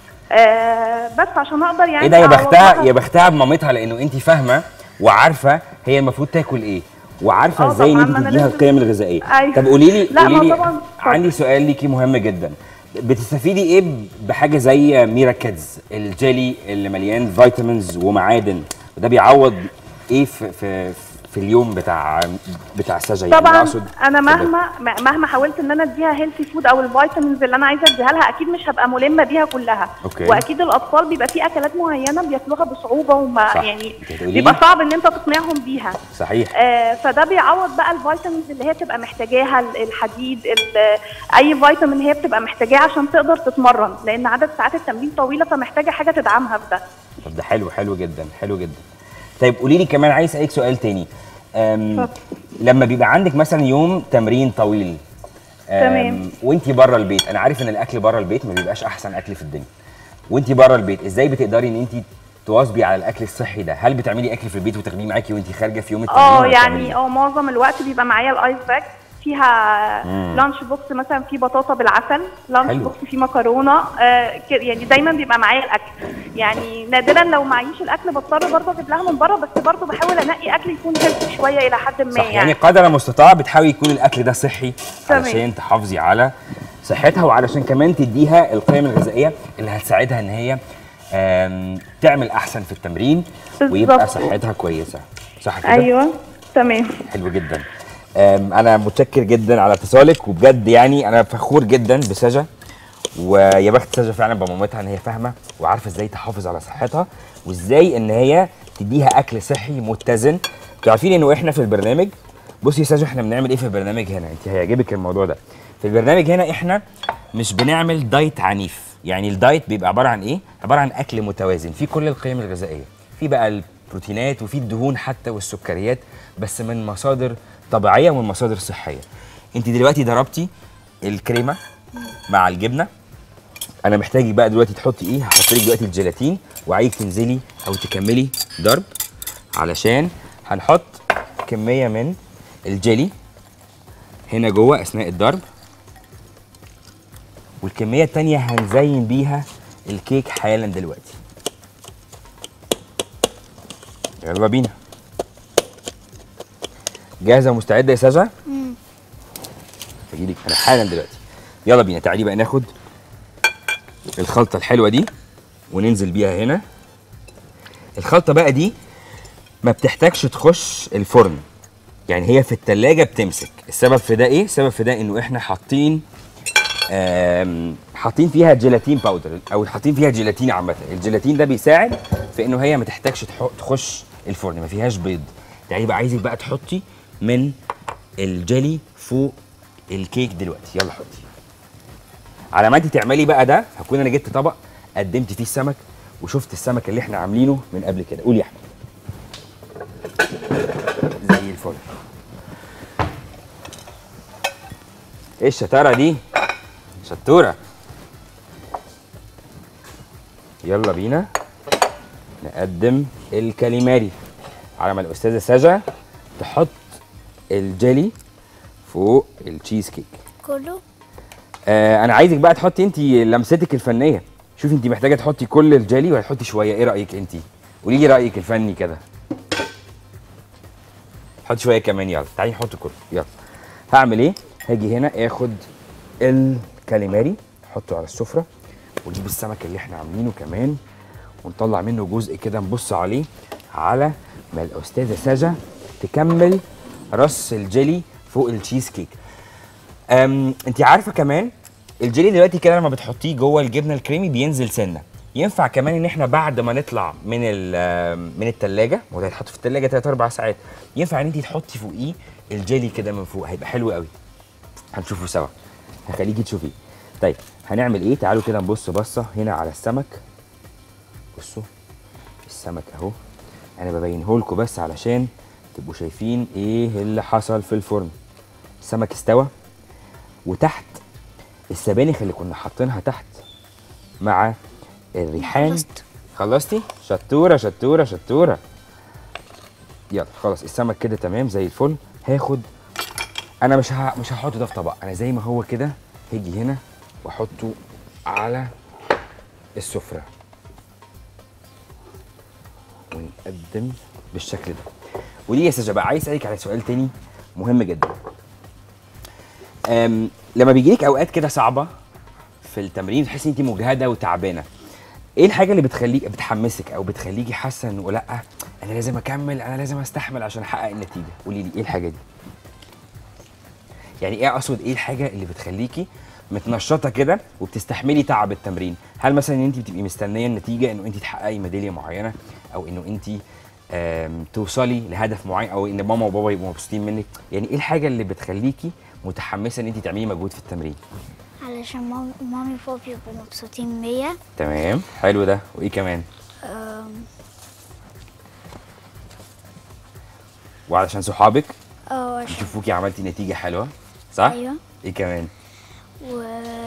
آه بس عشان اقدر يعني
ايه ده يا بختها
أعوضها.
يا بختها بمامتها لانه انت فاهمه وعارفه هي المفروض تاكل ايه وعارفه
آه
ازاي ان
طبعاً،
انت
ما أنا
تديها
لازم-
القيم الغذائيه
أيوة.
طب قولي لي
لا،
قولي
ما
لي
طبعاً.
عندي سؤال ليكي مهم جدا بتستفيدي ايه بحاجه زي ميرا كيدز الجيلي اللي مليان فيتامينز ومعادن وده بيعوض ايه في في في اليوم بتاع بتاع سجا يعني
طبعا
أقصد-
انا
اتفضل.
مهما مهما حاولت ان انا اديها هيلثي فود او الفيتامينز اللي انا عايزه اديها لها اكيد مش هبقى ملمه بيها كلها
أوكي.
واكيد الاطفال بيبقى في اكلات معينه بياكلوها بصعوبه وما
صح.
يعني
أنت هتقولي
بيبقى
لي؟
صعب ان انت تقنعهم بيها
صحيح
آه فده بيعوض بقى الفيتامينز اللي هي بتبقى محتاجاها ال- الحديد ال- اي فيتامين هي بتبقى محتاجاه عشان تقدر تتمرن لان عدد ساعات التمرين طويله فمحتاجه حاجه تدعمها في ده
طب ده حلو حلو جدا حلو جدا طيب قولي لي كمان عايز اسالك سؤال تاني أم
اتفضل.
لما بيبقى عندك مثلا يوم تمرين طويل
تمام.
وانتي بره البيت انا عارف ان الاكل بره البيت ما بيبقاش احسن اكل في الدنيا وانتي بره البيت ازاي بتقدري ان انتي تواظبي على الاكل الصحي ده هل بتعملي اكل في البيت وتاخديه معاكي وانتي خارجه في يوم التمرين
اه
ولا بتعملي
يعني
إيه؟
اه معظم الوقت بيبقى معايا الايس باك فيها لانش بوكس مثلا فيه بطاطا بالعسل لانش
حلو.
بوكس فيه مكرونه آه كده، يعني دايما بيبقى معايا الاكل يعني نادرا لو معيش الاكل بضطر برضه اجيب لها من بره بس برضه بحاول انقي اكل يكون هيلثي شويه الى حد ما
صح يعني
يعني
قدر المستطاع بتحاولي يكون الاكل ده صحي
تمام.
علشان تحافظي على صحتها وعلشان كمان تديها القيم الغذائيه اللي هتساعدها ان هي آم، تعمل احسن في التمرين ويبقى
بالظبط.
صحتها كويسه صح كده
ايوه تمام
حلو جدا آم، انا متشكر جدا على اتصالك وبجد يعني انا فخور جدا بسجا ويا بخت سجا فعلا بمامتها ان هي فاهمه وعارفه ازاي تحافظ على صحتها وازاي ان هي تديها اكل صحي متزن انتوا عارفين انه احنا في البرنامج بصي يا سجا احنا بنعمل ايه في البرنامج هنا انت هيعجبك الموضوع ده في البرنامج هنا احنا مش بنعمل دايت عنيف يعني الدايت بيبقى عباره عن ايه عباره عن اكل متوازن فيه كل القيم الغذائيه في بقى البروتينات وفي الدهون حتى والسكريات بس من مصادر طبيعيه ومن مصادر صحيه انت دلوقتي ضربتي الكريمه مع الجبنه انا محتاجك بقى دلوقتي تحطي ايه هحط لك دلوقتي الجيلاتين وعايزك تنزلي او تكملي ضرب علشان هنحط كميه من الجيلي هنا جوه اثناء الضرب والكميه التانية هنزين بيها الكيك حالا دلوقتي يلا بينا جاهزه ومستعده يا سجا هجيلك انا حالا دلوقتي يلا بينا تعالي بقى ناخد الخلطه الحلوه دي وننزل بيها هنا الخلطه بقى دي ما بتحتاجش تخش الفرن يعني هي في التلاجة بتمسك السبب في ده ايه السبب في ده انه احنا حاطين آم، حاطين فيها جيلاتين باودر او حاطين فيها جيلاتين عامه الجيلاتين ده بيساعد في انه هي ما تحتاجش تح- تخش الفرن ما فيهاش بيض يعني بقى عايزك بقى تحطي من الجيلي فوق الكيك دلوقتي يلا حطي على ما انت تعملي بقى ده هكون انا جبت طبق قدمت فيه السمك وشفت السمك اللي احنا عاملينه من قبل كده قول يا احمد زي الفل ايه الشطاره دي شطوره يلا بينا نقدم الكاليماري على ما الاستاذه سجا تحط الجيلي فوق التشيز كيك
كله
آه انا عايزك بقى تحطي انت لمستك الفنيه شوفي انت محتاجه تحطي كل الجيلي ولا تحطي شويه ايه رايك انت قولي لي رايك الفني كده حط شويه كمان يلا تعالي نحط كله يلا هعمل ايه هاجي هنا اخد الكاليماري احطه على السفره ونجيب السمك اللي احنا عاملينه كمان ونطلع منه جزء كده نبص عليه على ما الاستاذه سجا تكمل رص الجيلي فوق التشيز كيك أم انت عارفه كمان الجيلي دلوقتي كده لما بتحطيه جوه الجبنه الكريمي بينزل سنه ينفع كمان ان احنا بعد ما نطلع من ال- من التلاجة ما هو ده هيتحط في التلاجة 3 4 ساعات ينفع ان انت تحطي فوقيه الجيلي كده من فوق هيبقى حلو قوي هنشوفه سوا هخليكي تشوفيه طيب هنعمل ايه تعالوا كده نبص بصه هنا على السمك بصوا السمك اهو انا ببينه لكم بس علشان تبقوا شايفين ايه اللي حصل في الفرن السمك استوى وتحت السبانخ اللي كنا حاطينها تحت مع الريحان
خلصت.
خلصتي شطوره شطوره شطوره يلا خلاص السمك كده تمام زي الفل هاخد انا مش ه... مش هحطه ده في طبق انا زي ما هو كده هاجي هنا واحطه على السفره ونقدم بالشكل ده ودي يا سجا بقى عايز اسالك على سؤال تاني مهم جدا أم لما بيجيلك اوقات كده صعبه في التمرين بتحسي انت مجهده وتعبانه ايه الحاجه اللي بتخليك بتحمسك او بتخليكي حاسه انه لا انا لازم اكمل انا لازم استحمل عشان احقق النتيجه قولي لي ايه الحاجه دي يعني ايه اقصد ايه الحاجه اللي بتخليكي متنشطه كده وبتستحملي تعب التمرين هل مثلا ان انت بتبقي مستنيه النتيجه انه انت تحققي ميداليه معينه او انه انت آم، توصلي لهدف معين او ان ماما وبابا يبقوا مبسوطين منك يعني ايه الحاجه اللي بتخليكي متحمسه ان انت تعملي مجهود في التمرين
علشان مام- مامي وبابي يبقوا مبسوطين بيا
تمام حلو ده وايه كمان
أم،
وعلشان صحابك
اه عشان
يشوفوكي عملتي نتيجه حلوه صح
ايوه
ايه كمان
و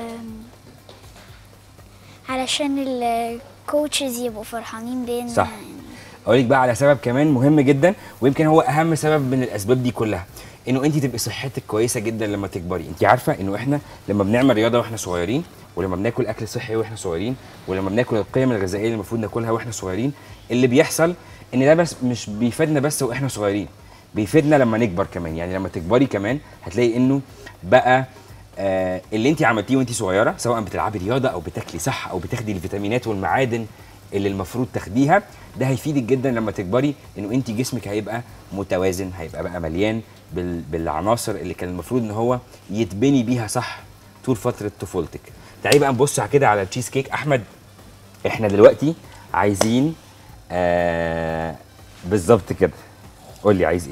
علشان الكوتشز يبقوا فرحانين بينا
صح. اقول لك بقى على سبب كمان مهم جدا ويمكن هو اهم سبب من الاسباب دي كلها انه انت تبقي صحتك كويسه جدا لما تكبري انت عارفه انه احنا لما بنعمل رياضه واحنا صغيرين ولما بناكل اكل صحي واحنا صغيرين ولما بناكل القيم الغذائيه اللي المفروض ناكلها واحنا صغيرين اللي بيحصل ان ده بس مش بيفيدنا بس واحنا صغيرين بيفيدنا لما نكبر كمان يعني لما تكبري كمان هتلاقي انه بقى آه اللي انت عملتيه وانت صغيره سواء بتلعبي رياضه او بتاكلي صح او بتاخدي الفيتامينات والمعادن اللي المفروض تاخديها ده هيفيدك جدا لما تكبري انه انت جسمك هيبقى متوازن هيبقى بقى مليان بال... بالعناصر اللي كان المفروض ان هو يتبني بيها صح طول فتره طفولتك تعالي بقى نبص على كده على التشيز كيك احمد احنا دلوقتي عايزين آه بالظبط كده قول لي عايز ايه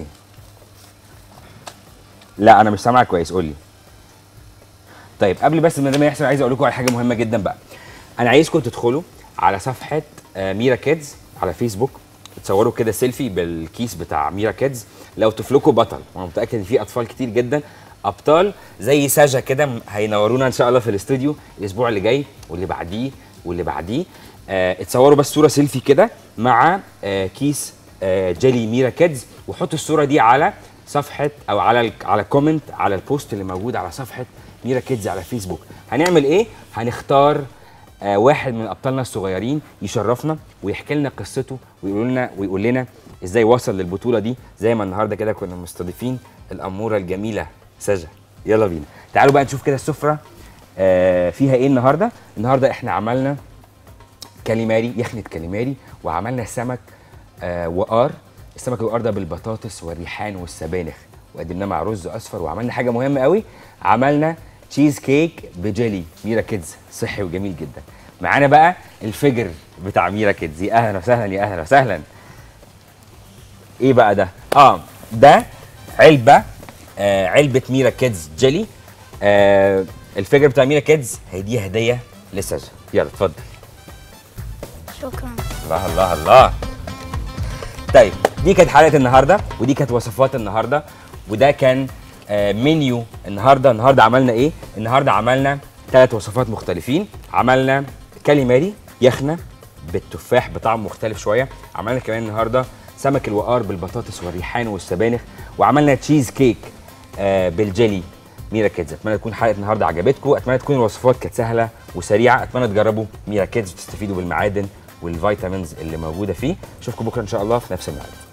لا انا مش سامعك كويس قول لي طيب قبل بس ما ده ما يحصل عايز اقول لكم على حاجه مهمه جدا بقى انا عايزكم تدخلوا على صفحه آه، ميرا كيدز على فيسبوك تصوروا كده سيلفي بالكيس بتاع ميرا كيدز لو طفلكم بطل وانا متاكد ان في اطفال كتير جدا ابطال زي ساجا كده م- هينورونا ان شاء الله في الاستوديو الاسبوع اللي جاي واللي بعديه واللي بعديه آه اتصوروا بس صوره سيلفي كده مع آه كيس آه جيلي ميرا كيدز وحطوا الصوره دي على صفحه او على ال- على كومنت على البوست اللي موجود على صفحه ميرا كيدز على فيسبوك هنعمل ايه هنختار آه واحد من ابطالنا الصغيرين يشرفنا ويحكي لنا قصته ويقول لنا ويقول لنا ازاي وصل للبطوله دي زي ما النهارده كده كنا مستضيفين الاموره الجميله سجا يلا بينا تعالوا بقى نشوف كده السفره آه فيها ايه النهارده النهارده احنا عملنا كاليماري يخنة كاليماري وعملنا سمك آه وقار السمك الوقار ده بالبطاطس والريحان والسبانخ وقدمناه مع رز اصفر وعملنا حاجه مهمه قوي عملنا تشيز كيك بجيلي ميرا كيدز صحي وجميل جدا معانا بقى الفجر بتاع ميرا كيدز يا اهلا وسهلا يا اهلا وسهلا ايه بقى ده اه ده علبه آه علبه ميرا كيدز جيلي آه الفجر بتاع ميرا كيدز هي دي هديه لسجا يلا اتفضل
شكرا
الله الله الله طيب دي كانت حلقه النهارده ودي كانت وصفات النهارده وده كان آه، منيو النهارده النهارده عملنا ايه النهارده عملنا ثلاث وصفات مختلفين عملنا كاليماري يخنه بالتفاح بطعم مختلف شويه عملنا كمان النهارده سمك الوقار بالبطاطس والريحان والسبانخ وعملنا تشيز كيك آه، بالجيلي ميرا كيدز اتمنى تكون حلقه النهارده عجبتكم اتمنى تكون الوصفات كانت سهله وسريعه اتمنى تجربوا ميرا كيدز وتستفيدوا بالمعادن والفيتامينز اللي موجوده فيه اشوفكم بكره ان شاء الله في نفس الميعاد